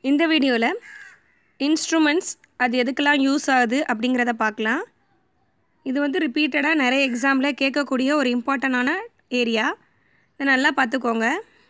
இந்த வீடியோவில் இன்ஸ்ட்ருமெண்ட்ஸ் அது எதுக்கெல்லாம் யூஸ் ஆகுது அப்படிங்கிறத பார்க்கலாம் இது வந்து ரிப்பீட்டடாக நிறைய எக்ஸாமில் கேட்கக்கூடிய ஒரு இம்பார்ட்டண்டான ஏரியா இதை நல்லா பார்த்துக்கோங்க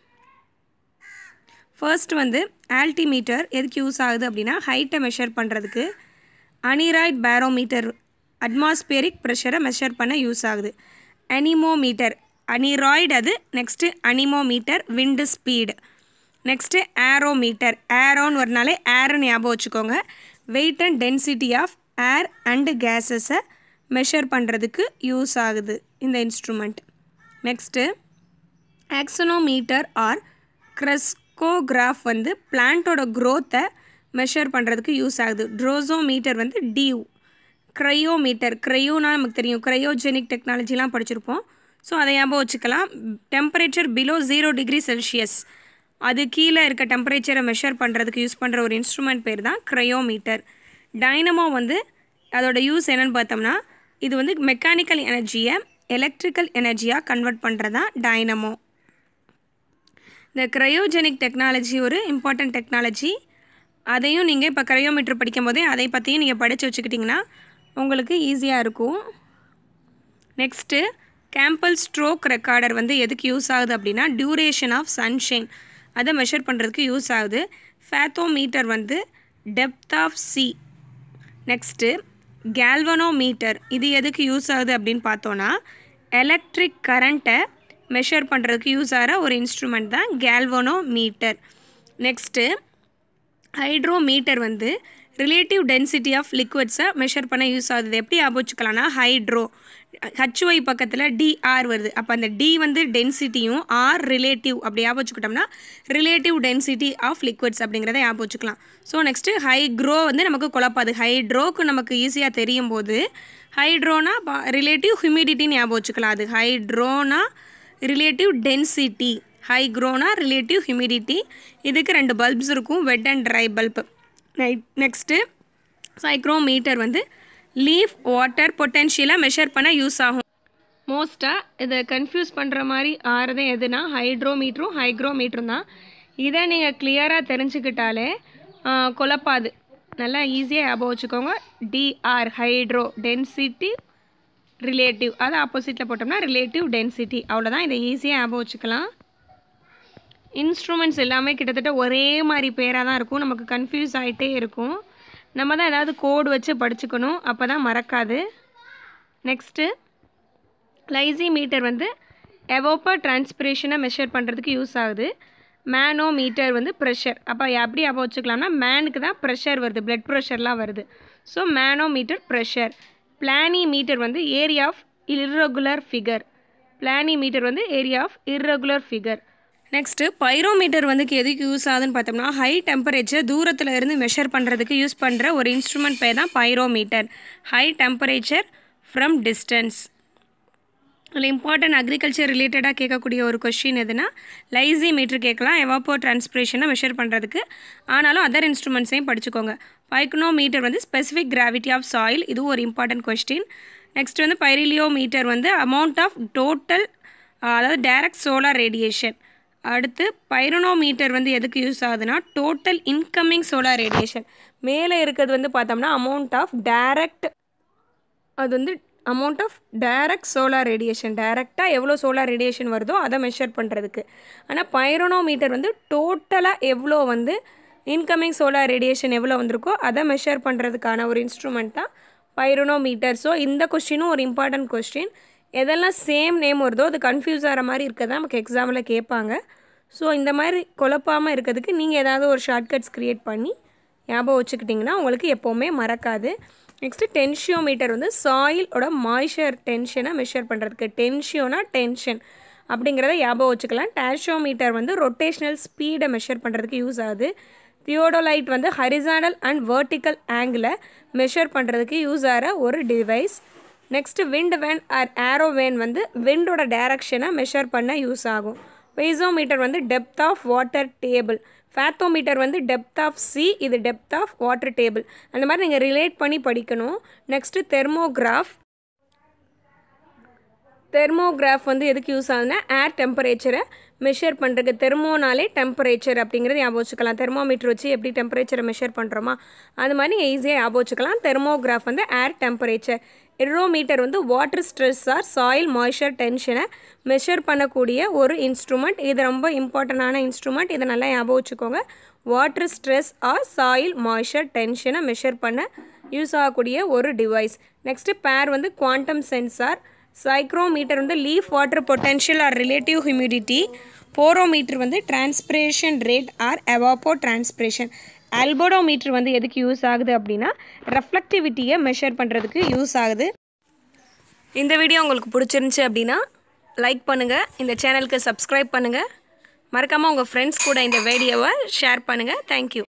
ஃபர்ஸ்ட் வந்து ஆல்டிமீட்டர் எதுக்கு யூஸ் ஆகுது அப்படின்னா ஹைட்டை மெஷர் பண்ணுறதுக்கு அனிராய்ட் பேரோமீட்டர் அட்மாஸ்பியரிக் ப்ரெஷரை மெஷர் பண்ண யூஸ் ஆகுது அனிமோமீட்டர் அனிராய்டு அது next anemometer wind speed next aerometer ஏரோன்னு வரனாலே ஏர்னு ஞாபகம் வச்சுக்கோங்க weight and density of air and கேஸஸை மெஷர் பண்ணுறதுக்கு யூஸ் ஆகுது இந்த instrument next auxanometer or crescograph வந்து பிளான்ட்டோட க்ரோத்தை மெஷர் பண்ணுறதுக்கு யூஸ் ஆகுது ட்ரோசோமீட்டர் வந்து டியூ க்ரையோமீட்டர் க்ரையோனா நமக்கு தெரியும் க்ரையோஜெனிக் டெக்னாலஜிலாம் படிச்சிருப்போம் ஸோ அதை ஞாபகம் வச்சுக்கலாம் temperature below zero degree Celsius அது கீழே இருக்க டெம்பரேச்சரை மெஷர் பண்ணுறதுக்கு யூஸ் பண்ணுற ஒரு இன்ஸ்ட்ருமெண்ட் பேர் தான் க்ரையோமீட்டர் டைனமோ வந்து அதோட யூஸ் என்னென்னு பார்த்தோம்னா இது வந்து மெக்கானிக்கல் எனர்ஜியை எலக்ட்ரிக்கல் எனர்ஜியாக கன்வெர்ட் பண்ணுறது தான் டைனமோ இந்த க்ரையோஜெனிக் டெக்னாலஜி ஒரு இம்பார்ட்டன்ட் டெக்னாலஜி அதையும் நீங்கள் இப்போ க்ரையோமீட்டர் படிக்கும் போதே அதை பற்றியும் நீங்கள் படித்து வச்சுக்கிட்டிங்கன்னா உங்களுக்கு ஈஸியாக இருக்கும் நெக்ஸ்ட்டு கேம்பல் ஸ்ட்ரோக் ரெக்கார்டர் வந்து எதுக்கு யூஸ் ஆகுது அப்படின்னா டியூரேஷன் ஆஃப் சன்ஷைன் அதை மெஷர் பண்ணுறதுக்கு யூஸ் ஆகுது ஃபேத்தோமீட்டர் வந்து depth of sea next galvanometer இது எதுக்கு யூஸ் ஆகுது அப்படின்னு பார்த்தோன்னா எலக்ட்ரிக் கரண்ட்டை மெஷர் பண்ணுறதுக்கு யூஸ் ஆகிற ஒரு இன்ஸ்ட்ருமெண்ட் தான் கேல்வனோமீட்டர் நெக்ஸ்ட்டு ஹைட்ரோமீட்டர் வந்து ரிலேட்டிவ் டென்சிட்டி ஆஃப் லிக்விட்ஸை மெஷர் பண்ண யூஸ் ஆகுது எப்படி ஆபோச்சுக்கலாம்னா ஹைட்ரோ ஹச்ஒய் பக்கத்தில் டிஆர் வருது அப்போ அந்த டி வந்து டென்சிட்டியும் ஆர் ரிலேட்டிவ் அப்படி ஞாபகம் வச்சுக்கிட்டோம்னா ரிலேட்டிவ் டென்சிட்டி ஆஃப் லிக்விட்ஸ் அப்படிங்கிறத ஞாபகம் வச்சுக்கலாம் ஸோ நெக்ஸ்ட்டு ஹைக்ரோ வந்து நமக்கு குழப்பாது ஹைட்ரோக்கு நமக்கு ஈஸியாக தெரியும் போது ஹைட்ரோனா ரிலேட்டிவ் ஹியூமிடிட்டின்னு ஞாபகம் வச்சுக்கலாம் அது ஹைட்ரோனா ரிலேட்டிவ் டென்சிட்டி ஹைக்ரோனா ரிலேட்டிவ் ஹியூமிடிட்டி இதுக்கு ரெண்டு பல்ப்ஸ் இருக்கும் wet and dry bulb next psychrometer வந்து லீஃப் வாட்டர் பொட்டென்ஷியலாக மெஷர் பண்ண யூஸ் ஆகும் மோஸ்ட்டாக இதை கன்ஃபியூஸ் பண்ணுற மாதிரி ஆறுது எதுனா ஹைட்ரோமீட்டரும் ஹைக்ரோமீட்டரும் தான் இதை நீங்கள் கிளியராக தெரிஞ்சுக்கிட்டாலே குழப்பாது நல்லா ஈஸியாக ஞாபகம் வச்சுக்கோங்க டிஆர் ஹைட்ரோ டென்சிட்டி ரிலேட்டிவ் அதை ஆப்போசிட்டில் போட்டோம்னா ரிலேட்டிவ் டென்சிட்டி அவ்வளோதான் இதை ஈஸியாக ஞாபகம் வச்சுக்கலாம் இன்ஸ்ட்ருமெண்ட்ஸ் எல்லாமே கிட்டத்தட்ட ஒரே மாதிரி பேராக தான் இருக்கும் நமக்கு கன்ஃபியூஸ் ஆகிட்டே இருக்கும் நம்ம தான் ஏதாவது கோடு வச்சு படிச்சுக்கணும் அப்போ தான் மறக்காது நெக்ஸ்ட்டு லைசி மீட்டர் வந்து எவோப்பர் டிரான்ஸ்பிரேஷனை மெஷர் பண்ணுறதுக்கு யூஸ் ஆகுது மேனோ மீட்டர் வந்து ப்ரெஷர் அப்போ எப்படி அப்போ வச்சுக்கலாம்னா மேனுக்கு தான் ப்ரெஷர் வருது பிளட் ப்ரெஷர்லாம் வருது so manometer pressure planimeter வந்து area of irregular figure planimeter வந்து area of irregular figure next pyrometer வந்து எதுக்கு யூஸ் ஆகுதுன்னு பார்த்தோம்னா ஹை டெம்பரேச்சர் தூரத்தில் இருந்து மெஷர் பண்ணுறதுக்கு யூஸ் பண்ணுற ஒரு இன்ஸ்ட்ருமெண்ட் பேர் தான் pyrometer high temperature from distance இதில் இம்பார்ட்டன்ட் அக்ரிகல்ச்சர் ரிலேட்டடாக கேட்கக்கூடிய ஒரு கொஷின் எதுனா லைசி மீட்ரு கேட்கலாம் எவாப்போ டிரான்ஸ்பிரேஷனை மெஷர் பண்ணுறதுக்கு ஆனாலும் அதர் இன்ஸ்ட்ருமெண்ட்ஸையும் படிச்சுக்கோங்க பைக்னோ மீட்டர் வந்து ஸ்பெசிஃபிக் கிராவிட்டி ஆஃப் சாயில் இதுவும் ஒரு இம்பார்ட்டன்ட் கொஸ்டின் நெக்ஸ்ட் வந்து பைரிலியோ மீட்டர் வந்து அமௌண்ட் ஆஃப் டோட்டல் அதாவது டைரக்ட் சோலார் ரேடியேஷன் அடுத்து பைரோனோமீட்டர் வந்து எதுக்கு யூஸ் ஆகுதுன்னா டோட்டல் இன்கமிங் சோலார் ரேடியேஷன் மேலே இருக்கிறது வந்து பார்த்தோம்னா அமௌண்ட் ஆஃப் டைரக்ட் அது வந்து amount of direct solar radiation டைரெக்டாக எவ்வளோ சோலார் ரேடியேஷன் வருதோ அதை மெஷர் பண்ணுறதுக்கு ஆனால் பைரோனோமீட்டர் வந்து டோட்டலாக எவ்வளோ வந்து இன்கமிங் சோலார் ரேடியேஷன் எவ்வளோ வந்திருக்கோ அதை மெஷர் பண்ணுறதுக்கான ஒரு இன்ஸ்ட்ருமெண்ட் தான் பைரோனோமீட்டர் ஸோ இந்த கொஸ்டினும் ஒரு இம்பார்ட்டன்ட் கொஸ்டின் எதெல்லாம் சேம் நேம் வருதோ அது கன்ஃபியூஸ் ஆகிற மாதிரி இருக்கதான் நமக்கு எக்ஸாமில் கேட்பாங்க ஸோ இந்த மாதிரி குழப்பாமல் இருக்கிறதுக்கு நீங்கள் ஏதாவது ஒரு ஷார்ட்கட்ஸ் க்ரியேட் பண்ணி ஞாபகம் வச்சுக்கிட்டிங்கன்னா உங்களுக்கு எப்போவுமே மறக்காது நெக்ஸ்ட்டு டென்ஷியோமீட்டர் வந்து சாயிலோட மாய்ச்சர் டென்ஷனை மெஷர் பண்ணுறதுக்கு டென்ஷியோனா டென்ஷன் அப்படிங்கிறத ஞாபகம் வச்சுக்கலாம் டேஷியோமீட்டர் வந்து ரொட்டேஷ்னல் ஸ்பீடை மெஷர் பண்ணுறதுக்கு யூஸ் ஆகுது தியோடோலைட் வந்து ஹரிசானல் அண்ட் வேர்ட்டிக்கல் ஆங்கிளை மெஷர் பண்ணுறதுக்கு யூஸ் ஆகிற ஒரு device next wind vane or aero vane வந்து விண்டோட டைரக்ஷனை மெஷர் பண்ண யூஸ் ஆகும் வெய்சோமீட்டர் வந்து depth of water table fathometer வந்து டெப்த் ஆஃப் சி இது டெப்த் ஆஃப் வாட்டர் டேபிள் அந்த மாதிரி நீங்கள் ரிலேட் பண்ணி படிக்கணும் நெக்ஸ்ட்டு தெர்மோகிராஃப் தெர்மோகிராஃப் வந்து எதுக்கு யூஸ் ஆகுதுன்னா ஏர் டெம்பரேச்சரை மெஷர் பண்ணுறதுக்கு தெர்மோனாலே டெம்பரேச்சர் அப்படிங்கிறது ஞாபகம் வச்சுக்கலாம் தெர்மோமீட்டர் வச்சு எப்படி டெம்பரேச்சரை மெஷர் பண்ணுறோமா அது மாதிரி ஈஸியாக ஞாபகம் வச்சுக்கலாம் தெர்மோகிராஃப் வந்து ஏர் டெம்பரேச்சர் எரோமீட்டர் வந்து water stress or soil moisture டென்ஷனை மெஷர் பண்ணக்கூடிய ஒரு இன்ஸ்ட்ருமெண்ட் இது ரொம்ப இம்பார்ட்டண்டான இன்ஸ்ட்ருமெண்ட் இதை நல்லா ஞாபகம் வச்சுக்கோங்க water stress or soil moisture டென்ஷனை மெஷர் பண்ண யூஸ் ஆகக்கூடிய ஒரு டிவைஸ் நெக்ஸ்ட்டு பேர் வந்து குவாண்டம் சென்சார் சைக்ரோமீட்டர் வந்து leaf water potential or relative humidity porometer வந்து transpiration rate or evapotranspiration albedometer வந்து எதுக்கு யூஸ் ஆகுது அப்படின்னா ரெஃப்ளெக்டிவிட்டியை மெஷர் பண்ணுறதுக்கு யூஸ் ஆகுது இந்த வீடியோ உங்களுக்கு பிடிச்சிருந்துச்சி அப்படின்னா லைக் பண்ணுங்கள் இந்த சேனலுக்கு சப்ஸ்கிரைப் பண்ணுங்கள் மறக்காமல் உங்கள் ஃப்ரெண்ட்ஸ் கூட இந்த வீடியோவை ஷேர் பண்ணுங்கள் தேங்க்யூ